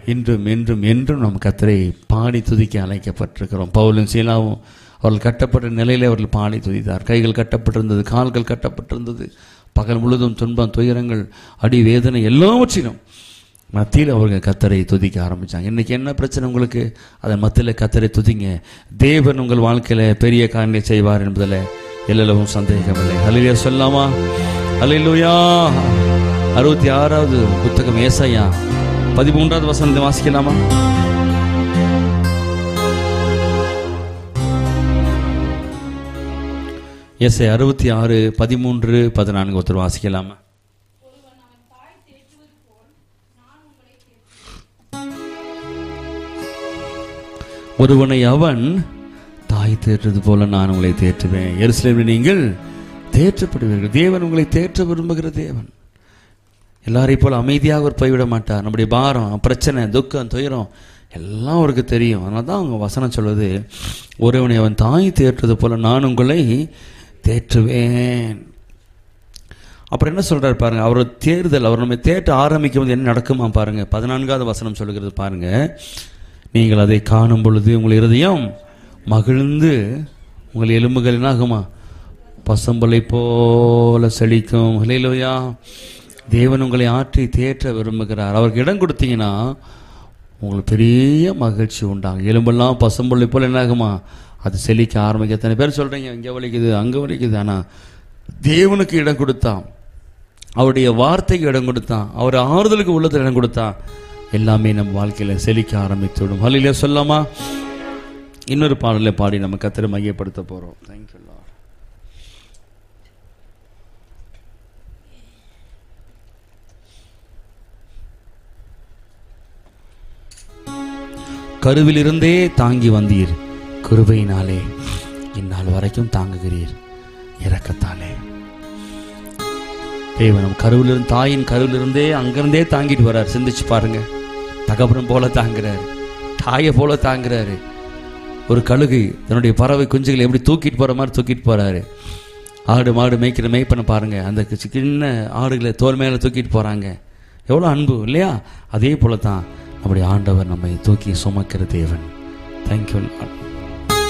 இன்றும் என்றும் என்றும் நாம் கத்தரை பாடி துதிக்க அழைக்கப்பட்டிருக்கிறோம் பவுலும் சீலாவும் அவர்கள் கட்டப்பட்ட நிலையிலே அவர்கள் பாடி துதித்தார் கைகள் கட்டப்பட்டிருந்தது கால்கள் கட்டப்பட்டிருந்தது பகல் முழுதும் துன்பம் துயரங்கள் அடி வேதனை எல்லாவற்றிலும் மத்தியில் அவர்கள் கத்தரை துதிக்க ஆரம்பித்தாங்க இன்றைக்கி என்ன பிரச்சனை உங்களுக்கு அதன் மத்தியில் கத்தரை துதிங்க தேவன் உங்கள் வாழ்க்கையில் பெரிய காரியங்களை செய்வார் என்பதில் எல்லளவும் சந்தேகமில்லை ஹலிலியா சொல்லாமா ஹலிலுயா அறுபத்தி ஆறாவது புத்தகம் ஏசாயா பதிமூன்றாவது வசனத்தை வாசிக்கலாமா எஸ்ஐ அறுபத்தி ஆறு பதிமூன்று பதினான்கு ஒருத்தர் வாசிக்கலாமா ஒருவனை அவன் தாய் தேற்றுறது போல நான் உங்களை தேற்றுவேன் எருசலேமில் நீங்கள் தேற்றப்படுவீர்கள் தேவன் உங்களை தேற்ற விரும்புகிற தேவன் எல்லாரையும் போல அமைதியாக அவர் போய்விட மாட்டார் நம்முடைய பாரம் பிரச்சனை துக்கம் துயரம் எல்லாம் அவருக்கு தெரியும் அதனால தான் அவங்க வசனம் சொல்வது ஒருவனை அவன் தாய் தேற்றுறது போல நான் உங்களை தேற்றுவேன் அப்புறம் என்ன சொல்றாரு பாருங்க அவர் தேர்தல் அவர் நம்ம தேற்ற ஆரம்பிக்கும் போது என்ன நடக்குமா பாருங்க பதினான்காவது வசனம் சொல்லுகிறது பாருங்க நீங்கள் அதை காணும் பொழுது உங்கள் இருதயம் மகிழ்ந்து உங்கள் எலும்புகள் என்ன ஆகுமா பசம்பலை போல செழிக்கும் இல்லையிலோயா தேவன் உங்களை ஆற்றி தேற்ற விரும்புகிறார் அவருக்கு இடம் கொடுத்தீங்கன்னா உங்களுக்கு பெரிய மகிழ்ச்சி உண்டாகும் எலும்பெல்லாம் பசம்புள்ளை போல் என்ன ஆகுமா அது செழிக்க ஆரம்பிக்க எத்தனை பேர் சொல்கிறீங்க இங்கே வலிக்குது அங்கே வலிக்குது ஆனால் தேவனுக்கு இடம் கொடுத்தான் அவருடைய வார்த்தைக்கு இடம் கொடுத்தான் அவர் ஆறுதலுக்கு உள்ளத்தில் இடம் கொடுத்தான் எல்லாமே நம்ம வாழ்க்கையில் செழிக்க ஆரம்பித்துவிடும் ஹலிலே சொல்லாமா இன்னொரு பாடலை பாடி நம்ம கத்திர மையப்படுத்த போகிறோம் தேங்க்யூ கருவிலிருந்தே தாங்கி வந்தீர் கிருபையினாலே இந்நாள் வரைக்கும் தாங்குகிறீர் இரக்கத்தாலே தேவனம் கருவிலிருந்து தாயின் கருவிலிருந்தே அங்கிருந்தே தாங்கிட்டு வர்றார் சிந்திச்சு பாருங்க தகப்பனம் போல தாங்குறாரு தாயை போல தாங்குறாரு ஒரு கழுகு தன்னுடைய பறவை குஞ்சுகளை எப்படி தூக்கிட்டு போற மாதிரி தூக்கிட்டு போறாரு ஆடு மாடு மேய்க்கிற மேய்ப்பனை பாருங்க அந்த சின்ன ஆடுகளை தோல் மேல தூக்கிட்டு போறாங்க எவ்வளோ அன்பு இல்லையா அதே போல தான் நம்முடைய ஆண்டவர் நம்மை தூக்கி சுமக்கிற தேவன் தேங்க்யூ